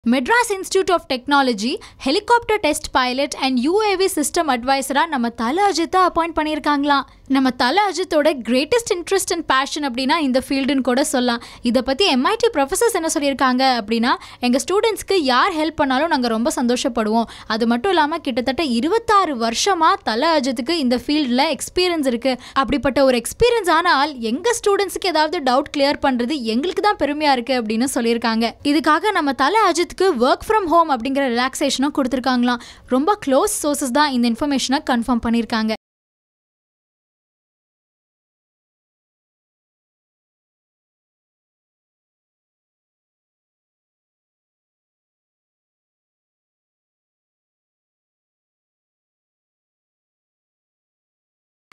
Madras Institute of Technology helicopter test pilot and UAV system அட்வைசரா நம்ம தல அஜித்தை அப்பாயிண்ட் பண்ணியிருக்காங்களாம் நம்ம தல அஜித்தோட கிரேட்டஸ்ட் இன்ட்ரெஸ்ட் அண்ட் பேஷன் அப்படின்னா இந்த ஃபீல்டுன்னு கூட சொல்லலாம் இதை பற்றி எம்ஐடி ப்ரொஃபசர்ஸ் என்ன சொல்லியிருக்காங்க அப்படின்னா எங்கள் ஸ்டூடெண்ட்ஸ்க்கு யார் ஹெல்ப் பண்ணாலும் நாங்கள் ரொம்ப சந்தோஷப்படுவோம் அது மட்டும் இல்லாமல் கிட்டத்தட்ட இருபத்தாறு வருஷமாக தல அஜித்துக்கு இந்த ஃபீல்டில் எக்ஸ்பீரியன்ஸ் இருக்குது அப்படிப்பட்ட ஒரு எக்ஸ்பீரியன்ஸ் ஆன ஆள் எங்கள் ஸ்டூடெண்ட்ஸுக்கு ஏதாவது டவுட் கிளியர் பண்ணுறது எங்களுக்கு தான் பெருமையாக இருக்குது அப்படின்னு சொல்லியிருக்காங்க இதுக்காக நம்ம தல அஜித்துக்கு ஒர்க் ஃப்ரம் ஹோம் அப்படிங்கிற ரிலாக்ஸேஷனும் கொடுத்துருக்காங்களாம் ரொம்ப க்ளோஸ் சோர்சஸ் தான் இந்த இன்ஃபர்மேஷனை கன்ஃபார்ம் பண்ணியிருக்காங்க